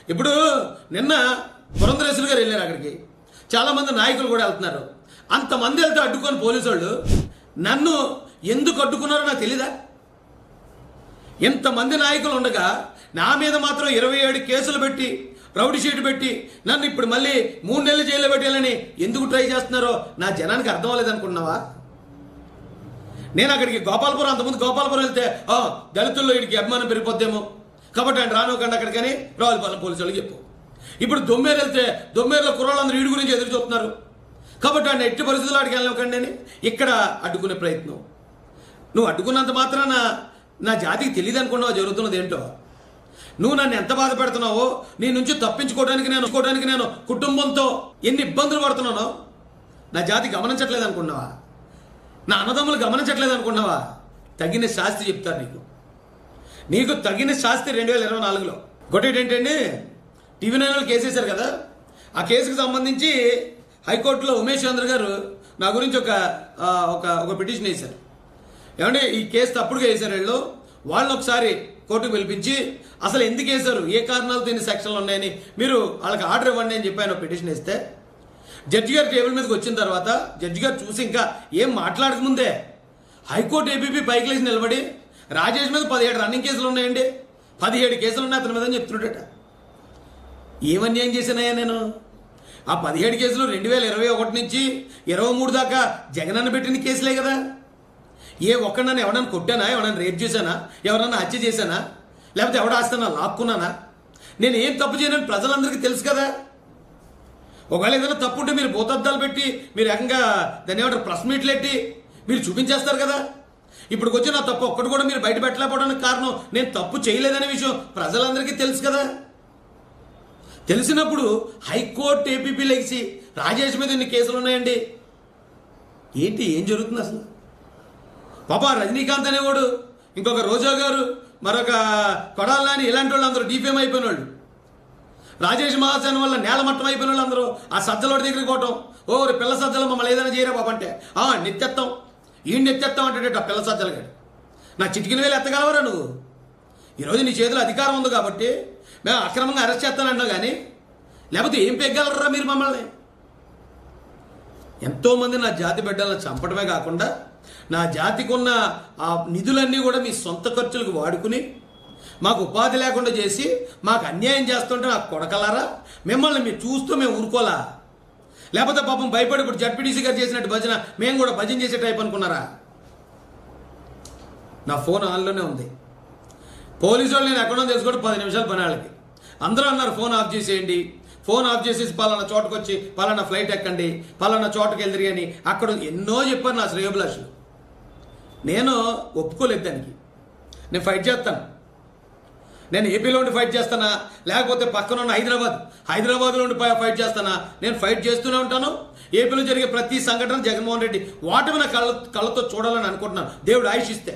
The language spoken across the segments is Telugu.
ఇప్పుడు నిన్న పురంధరేశ్వరి గారు వెళ్ళారు అక్కడికి చాలా మంది నాయకులు కూడా వెళ్తున్నారు అంతమంది వెళ్తే అడ్డుకొని పోలీసు వాళ్ళు నన్ను ఎందుకు అడ్డుకున్నారో నాకు తెలీదా ఇంతమంది నాయకులు ఉండగా నా మీద మాత్రం ఇరవై ఏడు కేసులు పెట్టి రౌడీ షీట్ పెట్టి నన్ను ఇప్పుడు మళ్ళీ మూడు నెలలు జైల్లో పెట్టాలని ఎందుకు ట్రై చేస్తున్నారో నా జనానికి అర్థం అవ్వలేదనుకున్నావా నేను అక్కడికి గోపాలపురం అంతకుముందు గోపాలపురం వెళ్తే "ఆ, దళితుల్లో వీడికి అభిమానం పెరిగిపోద్దేమో కాబట్టి ఆయన రానివ్వకండి అక్కడికని రావులపాలెం పోలీసు వాళ్ళకి చెప్పు ఇప్పుడు దొమ్మేరు వెళ్తే దొమ్మేరులో కుర్రాళ్ళందరూ వీడి గురించి ఎదురు చూస్తున్నారు కాబట్టి ఆయన ఎట్టి పరిస్థితుల్లో అడిగి వెళ్ళనివ్వకండి అని ఇక్కడ అడ్డుకునే ప్రయత్నం నువ్వు అడ్డుకున్నంత మాత్రాన నా జాతికి తెలియదు అనుకున్నావు జరుగుతున్నది ఏంటో నువ్వు నన్ను ఎంత బాధ పెడుతున్నావో నీ నుంచి తప్పించుకోవడానికి నేను చూసుకోవడానికి నేను కుటుంబంతో ఎన్ని ఇబ్బందులు పడుతున్నానో నా జాతి గమనించట్లేదు అనుకున్నావా నా అన్నదమ్ములు గమనించట్లేదు అనుకున్నావా తగిన శాస్తి చెప్తారు నీకు నీకు తగిన శాస్తి రెండు వేల ఇరవై నాలుగులో ఇంకోటి ఏంటంటే టీవీ నైన్ వాళ్ళు కేసు వేశారు కదా ఆ కేసుకు సంబంధించి హైకోర్టులో ఉమేష్ చంద్ర గారు నా గురించి ఒక ఆ, ఒక ఒక పిటిషన్ వేశారు ఏమంటే ఈ కేసు తప్పుడుగా వేశారు వీళ్ళు వాళ్ళని ఒకసారి కోర్టుకు పిలిపించి అసలు ఎందుకు వేశారు ఏ కారణాలతో ఇన్ని సెక్షన్లు ఉన్నాయని మీరు వాళ్ళకి ఆర్డర్ ఇవ్వండి అని చెప్పి ఆయన పిటిషన్ ఇస్తే జడ్జి గారి టేబుల్ మీదకి వచ్చిన తర్వాత జడ్జి గారు చూసి ఇంకా ఏం మాట్లాడకముందే హైకోర్టు ఏబీపీ పైకి లేచి నిలబడి రాజేష్ మీద పదిహేడు రన్నింగ్ కేసులు ఉన్నాయండి పదిహేడు కేసులు ఉన్నాయి అతని మీద అని చెప్తున్నాడట ఏమన్యాయం చేశానయ్యా నేను ఆ పదిహేడు కేసులు రెండు వేల ఇరవై ఒకటి నుంచి ఇరవై మూడు దాకా జగనన్న పెట్టిన కేసులే కదా ఏ ఒక్కడన్నా ఎవడన్నా కొట్టానా ఎవడన్నా రేప్ చేశానా ఎవరన్నా హత్య చేశానా లేకపోతే ఎవడ ఆస్తున్నా లాక్కున్నానా నేను ఏం తప్పు చేయనని ప్రజలందరికీ తెలుసు కదా ఒకవేళ ఏదైనా తప్పు ఉంటే మీరు భూతద్దాలు పెట్టి మీరు ఏకంగా దాన్ని ఏమంటారు ప్రెస్ మీట్లు పెట్టి మీరు చూపించేస్తారు కదా ఇప్పుడు వచ్చి నా తప్పు ఒక్కటి కూడా మీరు బయట పెట్టలేకపోవడానికి కారణం నేను తప్పు చేయలేదనే విషయం ప్రజలందరికీ తెలుసు కదా తెలిసినప్పుడు హైకోర్టు ఏపీపీ లెగిసి రాజేష్ మీద ఇన్ని కేసులు ఉన్నాయండి ఏంటి ఏం జరుగుతుంది అసలు పాప రజనీకాంత్ అనేవాడు ఇంకొక రోజా గారు మరొక కొడాలి నాని ఇలాంటి వాళ్ళు అందరూ డీపీఎం అయిపోయిన వాళ్ళు రాజేష్ మహాసేన వల్ల నేలమట్టం అయిపోయిన వాళ్ళు అందరూ ఆ సజ్జలోడి దగ్గరికి పోవటం ఓ రే పిల్ల సజ్జలు మమ్మల్ని ఏదైనా చేయరా బాబు అంటే ఆ నెత్తెత్తాం ఈ నెత్తెత్తాం అంటే ఆ పిల్ల సజ్జలు గారు నా చిటికిన వేలు ఎత్తగలవరా నువ్వు ఈరోజు నీ చేతిలో అధికారం ఉంది కాబట్టి మేము అక్రమంగా అరెస్ట్ చేస్తానంటాం కానీ లేకపోతే ఏం పెగ్గలరా మీరు మమ్మల్ని ఎంతోమంది నా జాతి బిడ్డలను చంపడమే కాకుండా నా జాతికి ఉన్న ఆ నిధులన్నీ కూడా మీ సొంత ఖర్చులకు వాడుకుని మాకు ఉపాధి లేకుండా చేసి మాకు అన్యాయం చేస్తుంటే నాకు కొడకలారా మిమ్మల్ని మీరు చూస్తూ మేము ఊరుకోలా లేకపోతే పాపం భయపడి ఇప్పుడు జడ్పీటీసీ గారు చేసినట్టు భజన మేము కూడా భజన చేసే టైప్ అనుకున్నారా నా ఫోన్ ఆన్లోనే ఉంది పోలీసు వాళ్ళు నేను ఎక్కడో తెలుసుకోవడం పది నిమిషాలు పని వాళ్ళకి అందరూ అన్నారు ఫోన్ ఆఫ్ చేసేయండి ఫోన్ ఆఫ్ చేసేసి పలానా చోటకు వచ్చి పలానా ఫ్లైట్ ఎక్కండి పలానా చోటకి వెళ్ళిరి అని అక్కడ ఎన్నో చెప్పారు నా శ్రేయోభిలాషులు నేను ఒప్పుకోలేదు దానికి నేను ఫైట్ చేస్తాను నేను ఏపీలో ఉండి ఫైట్ చేస్తానా లేకపోతే పక్కన ఉన్న హైదరాబాద్ హైదరాబాద్లో ఉండి ఫై- ఫైట్ చేస్తానా నేను ఫైట్ చేస్తూనే ఉంటాను ఏపీలో జరిగే ప్రతి సంఘటన జగన్మోహన్ రెడ్డి వాటిని నా కళ్ళ కళ్ళతో చూడాలని అనుకుంటున్నాను దేవుడు ఆయుష్ ఇస్తే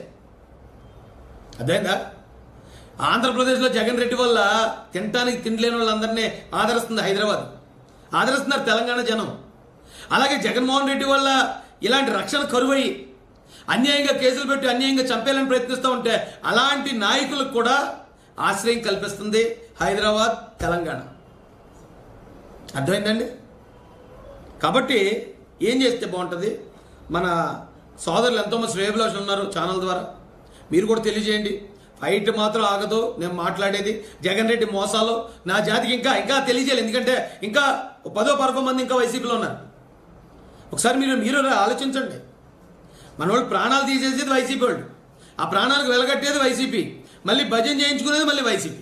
అదేందా ఆంధ్రప్రదేశ్లో జగన్ రెడ్డి వల్ల తినటానికి తిండిలేని వాళ్ళందరినీ ఆదరిస్తుంది హైదరాబాద్ ఆదరిస్తున్నారు తెలంగాణ జనం అలాగే జగన్మోహన్ రెడ్డి వల్ల ఇలాంటి రక్షణ కరువయి అన్యాయంగా కేసులు పెట్టి అన్యాయంగా చంపేయాలని ప్రయత్నిస్తూ ఉంటే అలాంటి నాయకులకు కూడా ఆశ్రయం కల్పిస్తుంది హైదరాబాద్ తెలంగాణ అర్థమైందండి కాబట్టి ఏం చేస్తే బాగుంటుంది మన సోదరులు ఎంతోమంది శ్రేయభిలాషులు ఉన్నారు ఛానల్ ద్వారా మీరు కూడా తెలియజేయండి ఫైట్ మాత్రం ఆగదు నేను మాట్లాడేది జగన్ రెడ్డి మోసాలు నా జాతికి ఇంకా ఇంకా తెలియజేయాలి ఎందుకంటే ఇంకా ఓ పదో పదకొండు మంది ఇంకా వైసీపీలో ఉన్నారు ఒకసారి మీరు మీరు ఆలోచించండి మన వాళ్ళు ప్రాణాలు తీసేసేది వైసీపీ వాళ్ళు ఆ ప్రాణాలకు వెలగట్టేది వైసీపీ మళ్ళీ భజన చేయించుకునేది మళ్ళీ వైసీపీ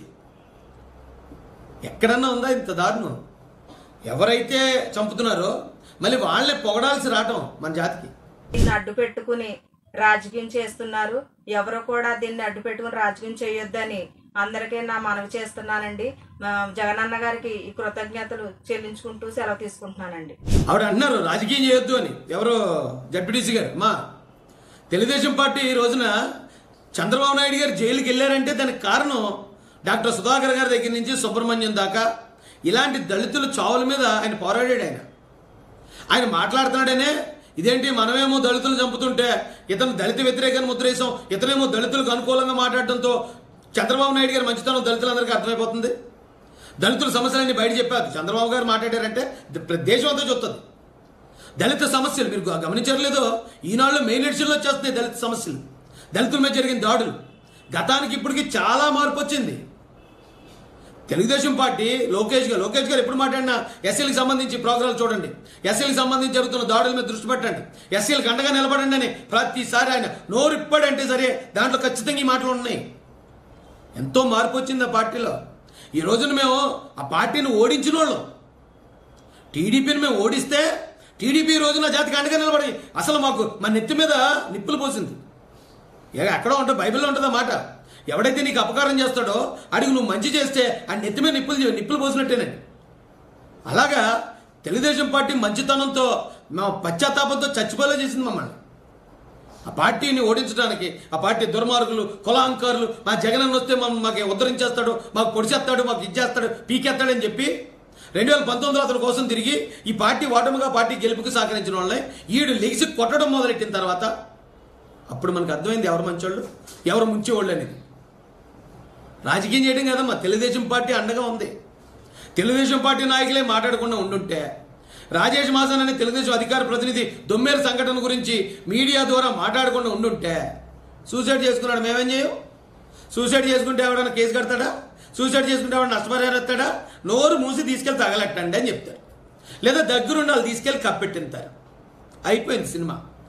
ఎక్కడన్నా ఉందా ఇంత దారుణం ఎవరైతే చంపుతున్నారో మళ్ళీ వాళ్ళే పొగడాల్సి రావటం మన జాతికి దీన్ని అడ్డు పెట్టుకుని రాజకీయం చేస్తున్నారు ఎవరు కూడా దీన్ని అడ్డు పెట్టుకుని రాజకీయం చేయొద్దని అందరికీ నా మనవి చేస్తున్నానండి మా జగనన్న గారికి ఈ కృతజ్ఞతలు చెల్లించుకుంటూ సెలవు తీసుకుంటున్నానండి ఆవిడ అన్నారు రాజకీయం చేయొద్దు అని ఎవరో జడ్పీటీసీ గారు మా తెలుగుదేశం పార్టీ ఈ రోజున చంద్రబాబు నాయుడు గారు జైలుకి వెళ్ళారంటే దానికి కారణం డాక్టర్ సుధాకర్ గారి దగ్గర నుంచి సుబ్రహ్మణ్యం దాకా ఇలాంటి దళితుల చావుల మీద ఆయన పోరాడాడు ఆయన ఆయన మాట్లాడుతున్నాడనే ఇదేంటి మనమేమో దళితులు చంపుతుంటే ఇతను దళిత వ్యతిరేకాన్ని ముద్రేసాం ఇతనేమో దళితులకు అనుకూలంగా మాట్లాడడంతో చంద్రబాబు నాయుడు గారి మంచితనం దళితులందరికీ అర్థమైపోతుంది దళితుల సమస్యలన్నీ బయట చెప్పారు చంద్రబాబు గారు మాట్లాడారంటే ద- దేశం అంతా చూస్తుంది దళిత సమస్యలు మీరు గ- గమనించారు లేదో ఈనాళ్ళు మెయిన్ ఎడిషన్లో వచ్చేస్తున్నాయి దళిత సమస్యలు దళితుల మీద జరిగిన దాడులు గతానికి ఇప్పటికి చాలా మార్పు వచ్చింది తెలుగుదేశం పార్టీ లోకేష్ గారు లోకేష్ గారు ఎప్పుడు మాట్లాడినా ఎస్సీలకు సంబంధించి ప్రోగ్రాలు చూడండి ఎస్సీలకు సంబంధించి జరుగుతున్న దాడుల మీద దృష్టి పెట్టండి ఎస్సీలకు అండగా నిలబడండి అని ప్రతిసారి ఆయన నోరు ఇప్పాడంటే సరే దాంట్లో ఖచ్చితంగా ఈ మాటలు ఉన్నాయి ఎంతో మార్పు వచ్చింది ఆ పార్టీలో ఈ రోజున మేము ఆ పార్టీని ఓడించిన వాళ్ళం టీడీపీని మేము ఓడిస్తే టీడీపీ ఈ రోజున జాతికి అండగా నిలబడి అసలు మాకు మా నెత్తి మీద నిప్పులు పోసింది ఇక ఎక్కడో ఉంటుంది బైబిల్లో ఉంటుంది మాట ఎవడైతే నీకు అపకారం చేస్తాడో అడిగి నువ్వు మంచి చేస్తే ఆ నెత్తి మీద నిప్పులు చే- నిప్పులు పోసినట్టేనండి అలాగా తెలుగుదేశం పార్టీ మంచితనంతో మా పశ్చాత్తాపంతో చచ్చిపోలే చేసింది మమ్మల్ని ఆ పార్టీని ఓడించడానికి ఆ పార్టీ దుర్మార్గులు కులాంకారులు మా జగనన్న వస్తే మమ్మల్ని మాకు ఉద్ధరించేస్తాడు మాకు పొడిచేస్తాడు మాకు ఇచ్చేస్తాడు పీకేస్తాడని చెప్పి రెండు వేల పంతొమ్మిదిలో అతని కోసం తిరిగి ఈ పార్టీ ఓటమిగా పార్టీ గెలుపుకి సహకరించిన వాళ్ళని ఈడు లెగిసి కొట్టడం మొదలెట్టిన తర్వాత అప్పుడు మనకు అర్థమైంది ఎవరు మంచోళ్ళు ఎవరు ముంచేవాళ్ళు అనేది రాజకీయం చేయడం కదమ్మా తెలుగుదేశం పార్టీ అండగా ఉంది తెలుగుదేశం పార్టీ నాయకులే మాట్లాడకుండా ఉండుంటే రాజేష్ మాసన్ అనే తెలుగుదేశం అధికార ప్రతినిధి దొమ్మేరు సంఘటన గురించి మీడియా ద్వారా మాట్లాడకుండా ఉండుంటే సూసైడ్ చేసుకున్నాడు మేమేం చేయం సూసైడ్ చేసుకుంటే ఎవడన్నా కేసు కడతాడా సూసైడ్ చేసుకుంటే ఎవడన్నా నష్టపరిహారం ఇస్తాడా నోరు మూసి తీసుకెళ్ళి తగలెట్టండి అని చెప్తారు లేదా దగ్గరుండి వాళ్ళు తీసుకెళ్ళి కప్పెట్టింతారు అయిపోయింది సినిమా